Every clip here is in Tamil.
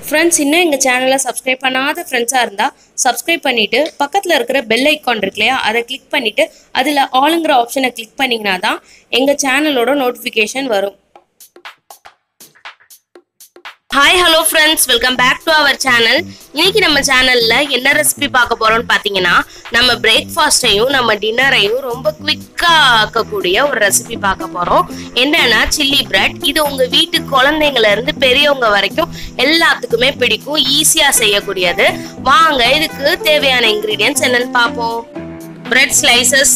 ஃப்ரெண்ட்ஸ் இன்னும் எங்கள் சேனலை சப்ஸ்கிரைப் பண்ணாத ஃப்ரெண்ட்ஸாக இருந்தால் சப்ஸ்கிரைப் பண்ணிவிட்டு பக்கத்தில் இருக்கிற பெல் ஐக்கான் இருக்கு இல்லையா அதை கிளிக் பண்ணிவிட்டு அதில் ஆளுங்கிற ஆப்ஷனை கிளிக் பண்ணிங்கன்னா தான் எங்கள் சேனலோட நோட்டிஃபிகேஷன் வரும் hi hello friends welcome back to our channel இன்னைக்கு நம்ம சேனல்ல என்ன ரெசிபி பார்க்க போறோம்னு பார்த்தீங்கன்னா நம்ம பிரேக்ஃபாஸ்ட்டையும் நம்ம டின்னரையும் ரொம்ப குவிக்கா ஆக்கக்கூடிய ஒரு ரெசிபி பார்க்க போறோம் என்னன்னா சில்லி பிரெட் இது உங்க வீட்டு குழந்தைங்கள இருந்து பெரியவங்க வரைக்கும் எல்லாத்துக்குமே பிடிக்கும் ஈஸியா செய்யக்கூடியது வாங்க இதுக்கு தேவையான இன்கிரீடியன்ஸ் என்னன்னு பார்ப்போம் பிரெட் ஸ்லைசஸ்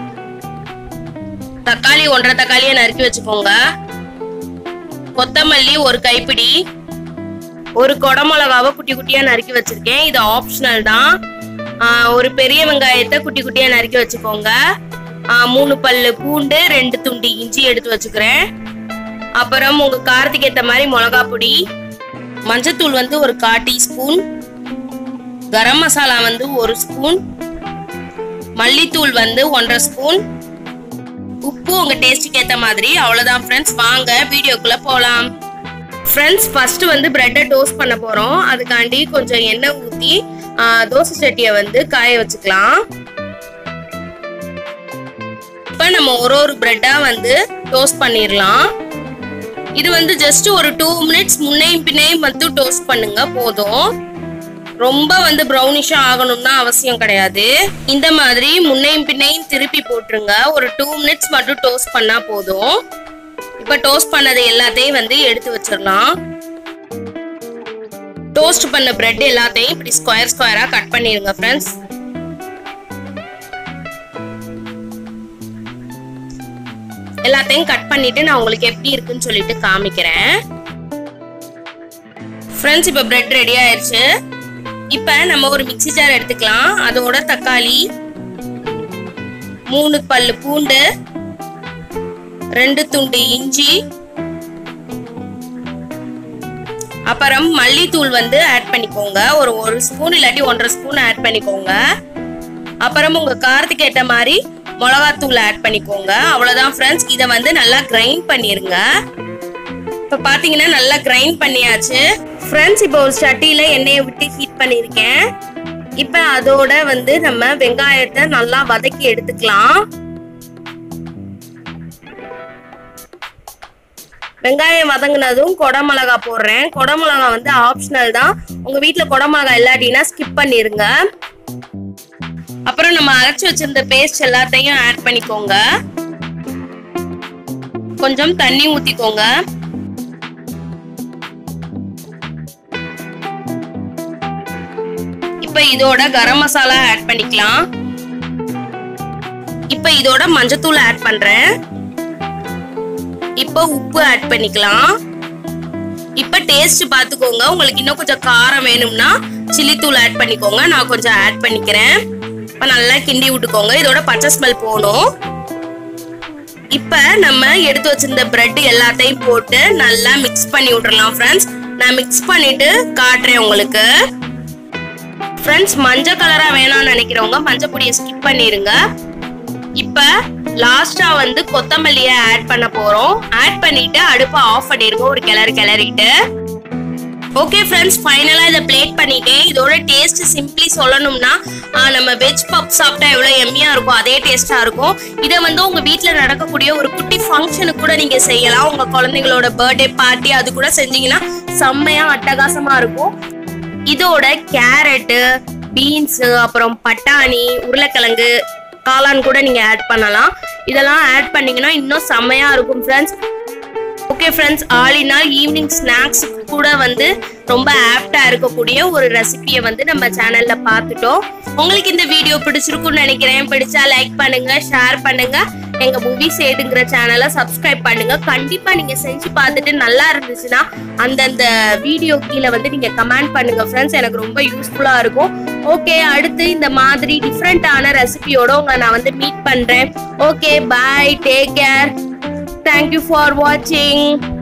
தக்காளி ஒன்றரை தக்காளியை நறுக்கி வச்சுக்கோங்க கொத்தமல்லி ஒரு கைப்பிடி ஒரு குடமிளகாவை குட்டி குட்டியா நறுக்கி வச்சிருக்கேன் இது ஆப்ஷனல் தான் ஆஹ் ஒரு பெரிய வெங்காயத்தை குட்டி குட்டியா நறுக்கி வச்சுக்கோங்க ஆஹ் மூணு பல்லு பூண்டு ரெண்டு துண்டு இஞ்சி எடுத்து வச்சுக்கிறேன் அப்புறம் உங்க காரத்துக்கு ஏத்த மாதிரி மிளகா பொடி மஞ்சத்தூள் வந்து ஒரு கால் டீஸ்பூன் கரம் மசாலா வந்து ஒரு ஸ்பூன் மல்லித்தூள் வந்து ஒன்றரை ஸ்பூன் உப்பு உங்க டேஸ்ட்டுக்கு ஏத்த மாதிரி அவ்வளவுதான் ஃப்ரெண்ட்ஸ் வாங்க வீடியோக்குள்ள போலாம் ஃப்ரெண்ட்ஸ் ஃபர்ஸ்ட் வந்து பிரெட்டை டோஸ்ட் பண்ண போறோம் அதுக்காண்டி கொஞ்சம் எண்ணெய் ஊத்தி ஆ, தோசை சட்டியை வந்து காய வச்சுக்கலாம் இப்ப நம்ம ஒரு ஒரு பிரெட்டா வந்து டோஸ்ட் பண்ணிடலாம் இது வந்து ஜஸ்ட் ஒரு டூ மினிட்ஸ் முன்னையும் பின்னையும் மட்டும் டோஸ்ட் பண்ணுங்க போதும் ரொம்ப வந்து ப்ரௌனிஷா ஆகணும்னா அவசியம் கிடையாது இந்த மாதிரி முன்னையும் பின்னையும் திருப்பி போட்டுருங்க ஒரு டூ மினிட்ஸ் மட்டும் டோஸ்ட் பண்ணா போதும் இப்ப டோஸ்ட் பண்ணது எல்லாத்தையும் வந்து எடுத்து வச்சிடலாம் டோஸ்ட் பண்ண பிரெட் எல்லாத்தையும் இப்படி ஸ்கொயர் ஸ்கொயரா கட் பண்ணிருங்க ஃப்ரெண்ட்ஸ் எல்லாத்தையும் கட் பண்ணிட்டு நான் உங்களுக்கு எப்படி இருக்குன்னு சொல்லிட்டு காமிக்கிறேன் ஃப்ரெண்ட்ஸ் இப்போ பிரெட் ரெடி ஆயிருச்சு இப்போ நம்ம ஒரு மிக்ஸி ஜார் எடுத்துக்கலாம் அதோட தக்காளி மூணு பல்லு பூண்டு ரெண்டு துண்டு இஞ்சி அப்புறம் மல்லித்தூள் வந்து ஆட் பண்ணிக்கோங்க ஒரு ஒரு ஸ்பூன் இல்லாட்டி ஒன்றரை ஸ்பூன் ஆட் பண்ணிக்கோங்க அப்புறம் உங்க காரத்துக்கு ஏற்ற மாதிரி மிளகாத்தூள் ஆட் பண்ணிக்கோங்க அவ்வளவுதான் ஃப்ரெண்ட்ஸ் இதை வந்து நல்லா கிரைண்ட் பண்ணிருங்க இப்போ பார்த்தீங்கன்னா நல்லா கிரைண்ட் பண்ணியாச்சு ஃப்ரெண்ட்ஸ் இப்போ ஒரு சட்டியில எண்ணெயை விட்டு ஹீட் பண்ணியிருக்கேன் இப்போ அதோட வந்து நம்ம வெங்காயத்தை நல்லா வதக்கி எடுத்துக்கலாம் வெங்காயம் வதங்கினதும் குடமிளகா போடுறேன் குடமிளகா வந்து ஆப்ஷனல் தான் உங்க வீட்ல குடமிளகா இல்லாட்டினா ஸ்கிப் பண்ணிருங்க அப்புறம் நம்ம அரைச்சு வச்சிருந்த பேஸ்ட் எல்லாத்தையும் ஆட் பண்ணிக்கோங்க கொஞ்சம் தண்ணி ஊத்திக்கோங்க இப்ப இதோட கரம் மசாலா ஆட் பண்ணிக்கலாம் இப்ப இதோட மஞ்சத்தூள் ஆட் பண்றேன் இப்போ உப்பு ஆட் பண்ணிக்கலாம் இப்போ டேஸ்ட் பார்த்துக்கோங்க உங்களுக்கு இன்னும் கொஞ்சம் காரம் வேணும்னா சில்லி தூள் ஆட் பண்ணிக்கோங்க நான் கொஞ்சம் ஆட் பண்ணிக்கிறேன் இப்போ நல்லா கிண்டி விட்டுக்கோங்க இதோட பச்சை ஸ்மெல் போகணும் இப்போ நம்ம எடுத்து வச்சிருந்த பிரெட் எல்லாத்தையும் போட்டு நல்லா மிக்ஸ் பண்ணி விட்டுறலாம் ஃப்ரெண்ட்ஸ் நான் மிக்ஸ் பண்ணிட்டு காட்டுறேன் உங்களுக்கு ஃப்ரெண்ட்ஸ் மஞ்சள் கலரா வேணாம்னு நினைக்கிறவங்க மஞ்சள் பொடியை ஸ்கிப் பண்ணிருங்க இப்ப லாஸ்டா வந்து கொத்தமல்லிய ஆட் பண்ண போறோம் ஆட் பண்ணிட்டு அடுப்பை ஆஃப் பண்ணிருங்க ஒரு கிளறு கிளறிட்டு ஓகே ஃப்ரெண்ட்ஸ் ஃபைனலா இதை பிளேட் பண்ணிட்டேன் இதோட டேஸ்ட் சிம்பிளி சொல்லணும்னா ஆஹ், நம்ம வெஜ் பப் சாப்பிட்டா எவ்வளவு எம்மியா இருக்கும் அதே டேஸ்டா இருக்கும் இதை வந்து உங்க வீட்ல நடக்கக்கூடிய ஒரு குட்டி ஃபங்க்ஷனுக்கு கூட நீங்க செய்யலாம் உங்க குழந்தைங்களோட பர்த்டே பார்ட்டி அது கூட செஞ்சீங்கன்னா செம்மையா அட்டகாசமா இருக்கும் இதோட கேரட்டு பீன்ஸ் அப்புறம் பட்டாணி உருளைக்கிழங்கு காளான் கூட நீங்க ஆட் பண்ணலாம் இதெல்லாம் ஆட் பண்ணீங்கன்னா இன்னும் செம்மையா இருக்கும் friends okay friends all in all evening snacks கூட வந்து ரொம்ப ஆப்டா இருக்கக்கூடிய ஒரு ரெசிபியை வந்து நம்ம சேனல்ல பார்த்துட்டோம் உங்களுக்கு இந்த வீடியோ பிடிச்சிருக்கும்னு நினைக்கிறேன் பிடிச்சா லைக் பண்ணுங்க ஷேர் பண்ணுங்க எங்க மூவி சேடுங்கிற சேனலை சப்ஸ்கிரைப் பண்ணுங்க கண்டிப்பா நீங்க செஞ்சு பார்த்துட்டு நல்லா இருந்துச்சுன்னா அந்தந்த வீடியோ கீழே வந்து நீங்க கமெண்ட் பண்ணுங்க ஃப்ரெண்ட்ஸ் எனக்கு ரொம்ப யூஸ்ஃபுல்லா இருக்கும் ஓகே அடுத்து இந்த மாதிரி டிஃப்ரெண்டான ரெசிபியோட உங்களை நான் வந்து மீட் பண்றேன் okay bye take care Thank you for watching.